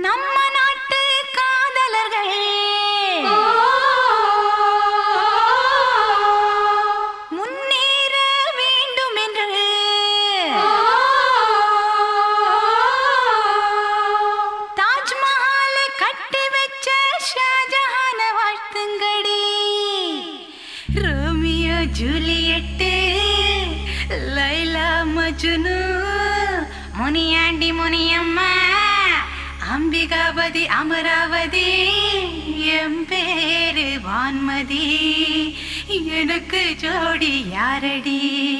நம்ம நாட்டு காதலர்கள் முன்னேற வேண்டும் என்று தாஜ்மஹாலை கட்டி வச்ச ஷாஜஹான வாழ்த்துங்கடி Romeo Juliet Laila Majnu Muniyandi Muniyamma Ambikapathi Amaravathi எம் பேரு வான்மதி எனக்கு ஜோடி யாரடி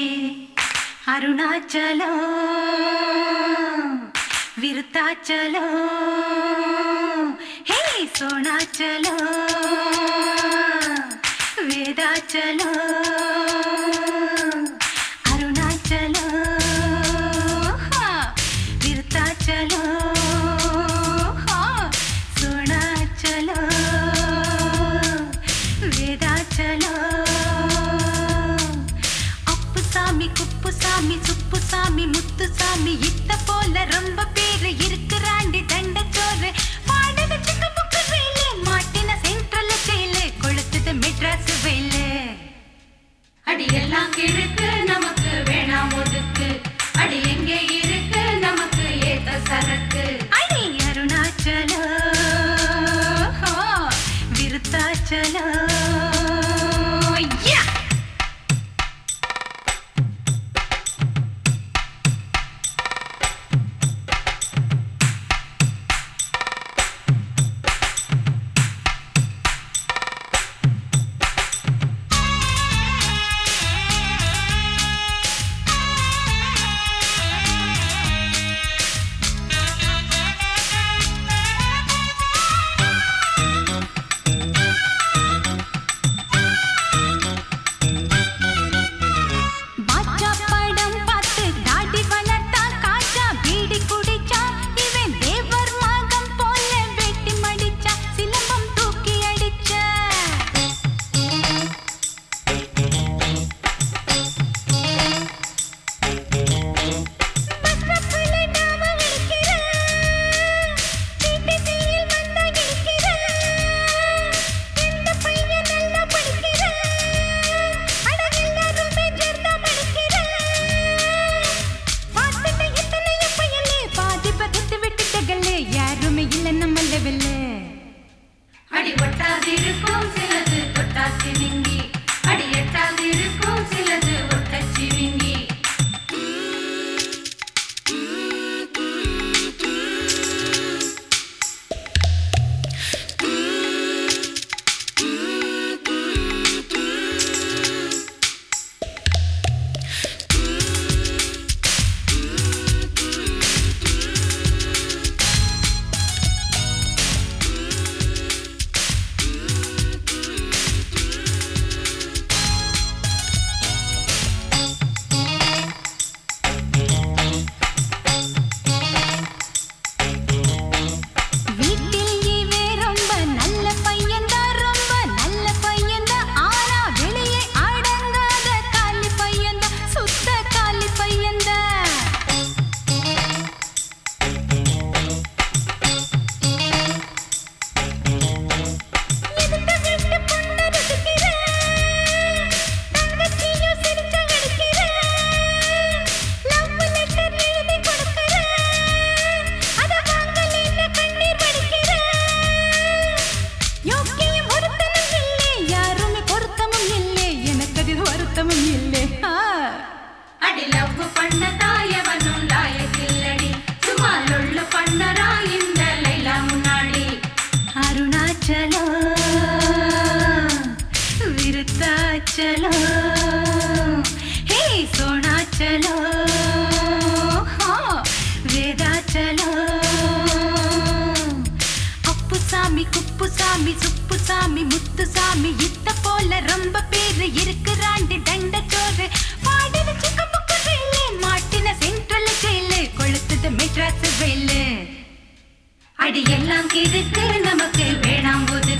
அருணாச்சலம் விருத்தாச்சலம் ஹே சோணாச்சலம் வேதாச்சலம் அருணாச்சலம் ஹா, விருத்தாச்சலம் ஹா, சோணாச்சலம் வேதாச்சலம் அப்புசாமி குப்புசாமி சுப்புசாமி முத்துசாமி இத்த போல ரொம்ப பேரு இருக்கிறாண்டி தண்டச்சோறு பாடுது சிக்க புக்கு வேலு மாட்டின சென்ட்ரல் ஜெயிலு கொளுத்துது மெட்ராஸ் வெயிலு அடி எல்லாம் கிழக்கு நமக்கு வேணாம் ஒதுக்கு அடி எங்கே இருக்கு நமக்கு ஏத்த சரக்கு அடி அருணாச்சலம் ஹோ, விருத்தாச்சலம் யா பாட்சா படம் பார்த்து தாடி வளர்த்தா காஜா பீடி குடிச்சா இவன் தேவர் மகன் போல வெட்டி மடிச்சா சிலம்பம் தூக்கி அடிச்சா பஸ்ரப்புல நாம விழிக்கிறேன் டிடிசியில் வந்தா இடிக்கிறேன் எந்த பையன் நல்லா படிக்கிறேன் அட எல்லாருமே ஜெர்தா படிக்கிறேன் பார்த்துட்ட எத்தனையோ பையலே பாதி பதத்து விட்டுட்டகளே யாருமே இல்ல நம்ம லெவல்ல அடி ஒட்டாதிருக்கும் சிலது தொட்டா சிவிங்கி அடி எட்டாதிருக்கும் சிலது ஒட்ட சிவிங்கி வீட்டில் இவே ரொம்ப நல்ல பையன்தான் ரொம்ப நல்ல பையன்தான் ஆனா வெளியே அடங்காத காலி பையன்தான் சுத்த காலி பையன்தான் எதுக்கு வீட்டு பொண்ணு ரசிக்கிறேன் தங்கச்சியும் சிரிச்ச அடிக்கிறேன் லவ் லெட்டர் எழுதி கொடுக்கிறேன் அத வாங்கலைன்னு கண்ணீர் வடிக்கிறேன் யோக்கியம் ஒருத்தனும் இல்லை யாருமே பொருத்தமும் இல்லை எனக்கு அது வருத்தமும் இல்லை ஆ. அடி லவ் பண்ண தாயவனும் லாயக்கில்லடி சும்மா லொள்ளு பண்ணரா இந்த லைலா முன்னாடி அருணாச்சலம் விருத்தாச்சலம் ஹே சோணாச்சலம் ஹா, வேதாச்சலம் அப்புசாமி குப்புசாமி சுப்புசாமி முத்துசாமி இத்த போல ரொம்ப பேரு இருக்கிறாண்டி தண்டச்சோறு பாடுது சிக்க புக்கு வேலு மாட்டின சென்ட்ரல் ஜெயிலு கொளுத்துது மெட்ராஸ் வெயிலு அடி எல்லாம் கிழக்கு நமக்கு வேணாம் ஒதுக்கு